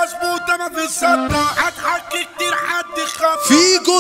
مظبوطة ما في الصدة هتحكي كتير حد خف فيجو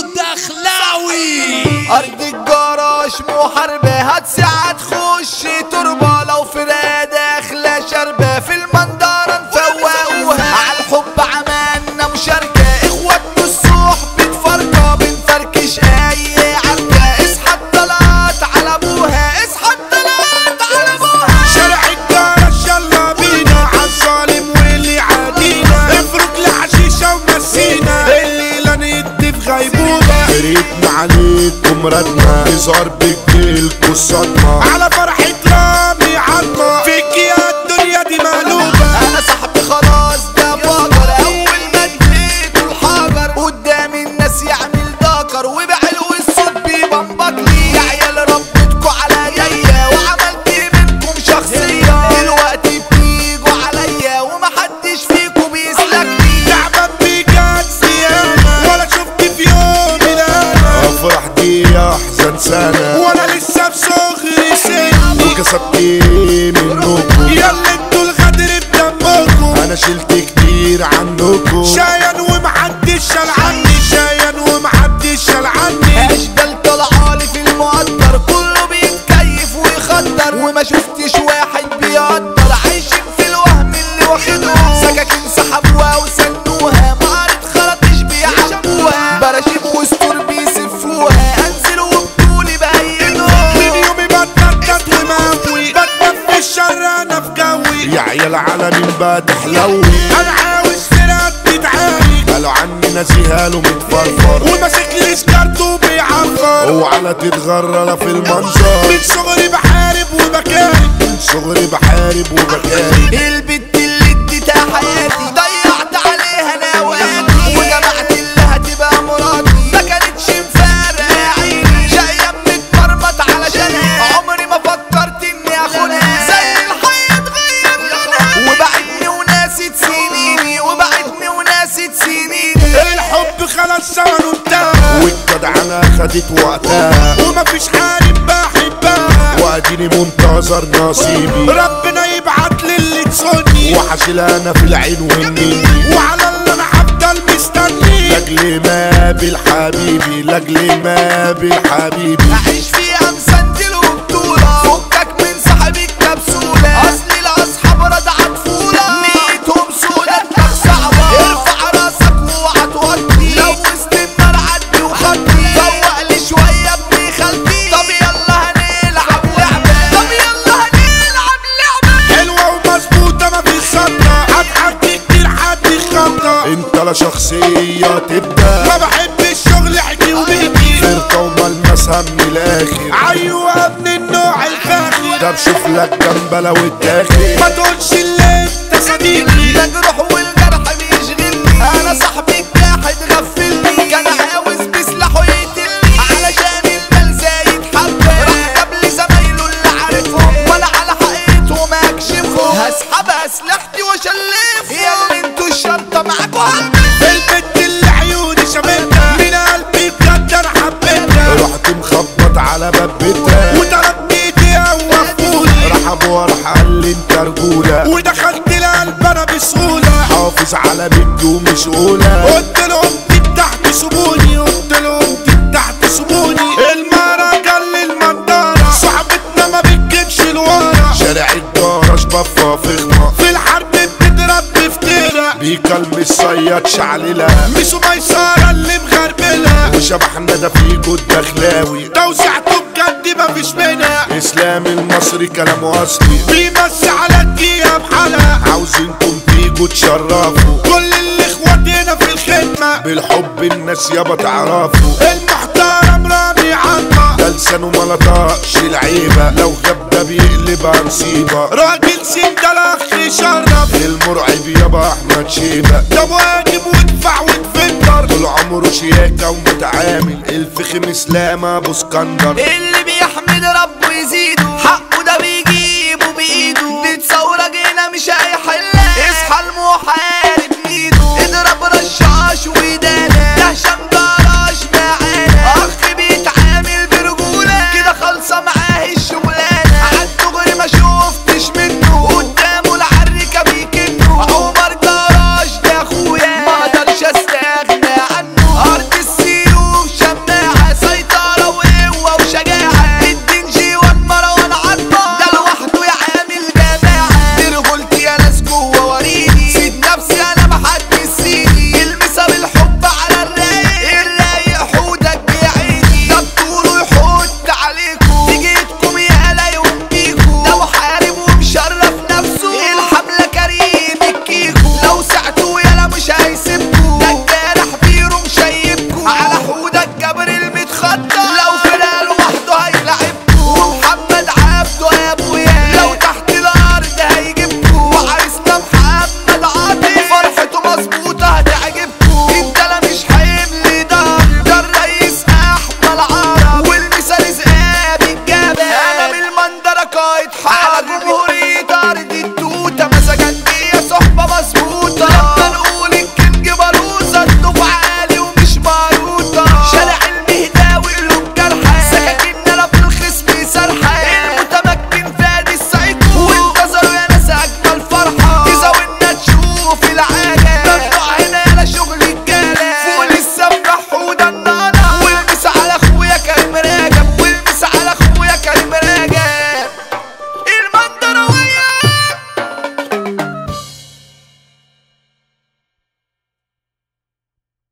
الدخلاوي ارض الجراش محاربة هتساعد تخش تربة لو فرقة داخلة شربة في المنظرة نفوقوها على الحب عملنا مشاركة اخوات الصوح بتفرقة بنفركش اي عركة اصحى الطلعات على ابوها اصحى الطلعات على ابوها شارع الجرس يلا بينا عالظالم واللي عادينا افرك لحشيشة ومسينا الليلة ندي في غيبوبة فريتنا عليكم ردنا هزار بجيلكوا الصدمة على فرحة رامي عظمة فيك يا الدنيا دي مقلوبة انا صاحبي خلاص ده بقر اول ما اديته الحجر قدام الناس يعمل دكر وبعلو الصوت بيبنبك لي يا عيال ربيتكوا عليا وعملت منكم شخصية دلوقتي بتيجوا عليا ومحدش فيكوا بيسلك لي تعبان بجد سيانة ولا شفت في يوم انا افرح دي احزن سنة وانا لسه بصغري سن وكسبت ايه منكم يلا انتوا الغدر بدمكم انا شلت كتير عنكم شاين ومحدش شال عني شاين ومحدش شال عني اشبال طلعالي في المقدر كله بيتكيف ويخدر وما شفتش واحد بيقدر عايشين في الوهم اللي واخدهم سكاكين سحبوها وسنوها مقارة خرطش بيعبوها براشيب وستور بيسفوها انزل وبطولي بايدهم من يومي بتنطط ومقوي بتنام في الشر انا في جوي يا عيال على مين بقى تحلوي انا عاوز فرقة تتعالج قالوا عني ناسيها له متفرفر وماسك لي سكارت وبيعفر اوعى تتغرى في المنظر من صغري بحارب وبكارب من صغري بحارب وبكارب البت اللي اديتها حياتي ضيعت عليها نواتي وجمعت اللي هتبقى مراتي ما كانتش مفارقة يا عيني جاية متمرمط علشانها عمري ما فكرت اني اخونها زي الحي اتغير لونها وبعدني وناسيت سنيني وبعدني وناسيت سنيني الحب خلاص زمنه انتهى والجدعنة خدت وقتها ومفيش حارب بحبها واديني منتظر نصيبي ربنا يبعت لي اللي تسوني وحاشل انا في العين والنيل وعلى اللي انا هفضل مستني لاجل ما بالحبيبي لاجل ما بالحبيبي اعيش فيها مسندل وبطولة فكك من صاحب الكبسولة اصل الاصحاب ردعة طفولة نيتهم سودة دماغ صعبة ارفع راسك واوعى توطي لو وسط النار عدي وخطي فوق لي شوية ابني خالتي طب يلا هنلعب لعبة طب يلا هنلعب لعبة حلوة ومظبوطة ما في صدى هتحكي كتير حد خطة انت لا شخصية تبدأ ما بحب الشغل حكي وبيتي فرقة وملمسها من الاخر ايوه ابن النوع الفاخر طب شوف لك جنبلة والداخل ما تقولش اللي انت صديقي الجروح والجرح بيشغلني انا صاحبي الجاحد غفلني كان عاوز بسلاحه يقتلني علشان المال زايد حبه راح جاب لي زمايله اللي عارفهم ولا على حقيقتهم اكشفهم هسحب اسلحتي واشلفهم يا اللي انتوا الشنطه معاكوا هتلف البت اللي عيوني شافتها من قلبي بجد انا حبيتها رحت مخبط على باب بيتها وطلبت ايديها ووقفوني راح ابوها راح قال لي انت رجولة ودخلت القلب انا بسهولة حافظ على بنتي ومش اولى قلت لهم دي تحت سيبوني قلت لهم دي تحت سيبوني المرة قال لي المنطرة صاحبتنا ما بتجيبش لورا شارع الجراج بفا فخمة في الحرب بتضرب بفترة بيكلم الصياد شعللة مش ميسرة اللي مغربلة وشبحنا ده فيجو الدخلاوي توزيعته بجد مفيش منها اسلام المصري كلامه اصلي بيمس على الدقيقة بحالها عاوزينكم تيجوا تشرفوا كل اللي اخواتنا في الخدمة بالحب الناس يابا تعرفوا المحترم رامي عطا ده لسانه ما لطقش العيبة لو غاب ده بيقلبها مصيبة راجل سين ده الاخ شرف المرعب يابا احمد شيبة ده واجب وادفع وتفكر طول عمره شياكة ومتعامل الفخم اسلام ابو اسكندر اللي بيحمد ربنا